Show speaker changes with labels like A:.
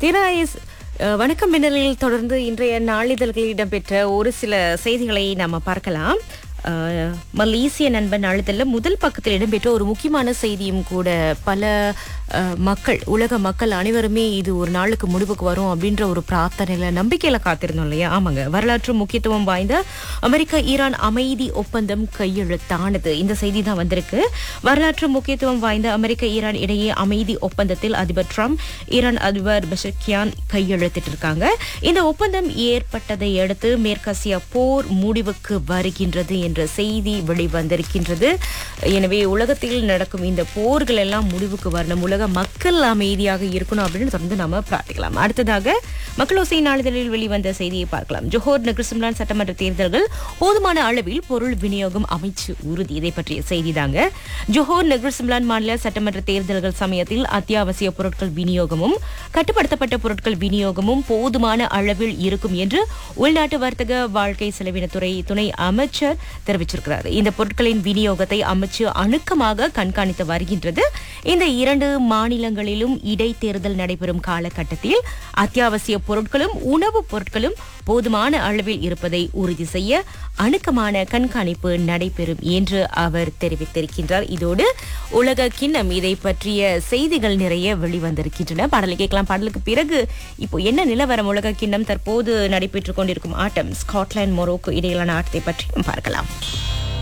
A: திராயஸ் அஹ், வணக்கம் மின்னலில் தொடர்ந்து இன்றைய நாளிதழ்களில் இடம்பெற்ற ஒரு சில செய்திகளை நாம பார்க்கலாம் அஹ், மலேசிய நண்பன் நாளிதழில் முதல் பக்கத்தில் இடம்பெற்ற ஒரு முக்கியமான செய்தியும் கூட பல அஹ், மக்கள் உலக மக்கள் அனைவருமே இது ஒரு நாளுக்கு முடிவுக்கு வரும் அப்படின்ற ஒரு பிரார்த்தனையில நம்பிக்கையில காத்திருந்தோம் இல்லையா ஆமாங்க வரலாற்று முக்கியத்துவம் வாய்ந்த அமெரிக்கா ஈரான் அமைதி ஒப்பந்தம் கையெழுத்தானது இந்த செய்தி தான் வந்திருக்கு வரலாற்று முக்கியத்துவம் வாய்ந்த அமெரிக்க ஈரான் இடையே அமைதி ஒப்பந்தத்தில் அதிபர் ட்ரம்ப் ஈரான் அதிபர் பஷக்கியான் கையெழுத்திட்டிருக்காங்க இந்த ஒப்பந்தம் ஏற்பட்டதை அடுத்து மேற்காசிய போர் முடிவுக்கு வருகின்றது என்ற செய்தி வெளிவந்திருக்கின்றது எனவே உலகத்தில் நடக்கும் இந்த போர்கள் எல்லாம் முடிவுக்கு வரணும் உலக மக்கள் அமைதியாக இருக்கணும் அப்படின்னு தொடர்ந்து நாம பிரார்த்திக்கலாம் அடுத்ததாக மக்களோசை நாளிதழில் வெளிவந்த செய்தியை பார்க்கலாம் ஜோஹர் நகர்சிம்லான் சட்டமன்ற தேர்தல்கள் போதுமான அளவில் பொருள் விநியோகம் அமைச்சு உறுதி இதை பற்றிய செய்தி தாங்க ஜோஹர் நகர்சிம்லான் மாநில சட்டமன்ற தேர்தல்கள் சமயத்தில் அத்தியாவசிய பொருட்கள் விநியோகமும் கட்டுப்படுத்தப்பட்ட பொருட்கள் விநியோகமும் போதுமான அளவில் இருக்கும் என்று உள்நாட்டு வர்த்தக வாழ்க்கை செலவினத்துறை துணை அமைச்சர் தெரிவிச்சிருக்கிறார் இந்த பொருட்களின் விநியோகத்தை அமைச்சு அணுக்கமாக கண்காணித்து வருகின்றது இந்த இரண்டு மாநிலங்களிலும் இடைத்தேர்தல் நடைபெறும் காலகட்டத்தில் அத்தியாவசிய பொருட்களும் உணவுப் பொருட்களும் போதுமான அளவில் இருப்பதை உறுதி செய்ய அணுக்கமான கண்காணிப்பு நடைபெறும் என்று அவர் தெரிவித்திருக்கின்றார் இதோடு உலக கிண்ணம் இதை பற்றிய செய்திகள் நிறைய வெளிவந்திருக்கின்றன பாடலை கேட்கலாம் பாடலுக்கு பிறகு இப்போ என்ன நிலவரம் உலக கிண்ணம் தற்போது நடைபெற்றுக் கொண்டிருக்கும் ஆட்டம் ஸ்காட்லாந்து மொரோக்கோ இடையிலான ஆட்டத்தை பற்றியும் பார்க்கலாம்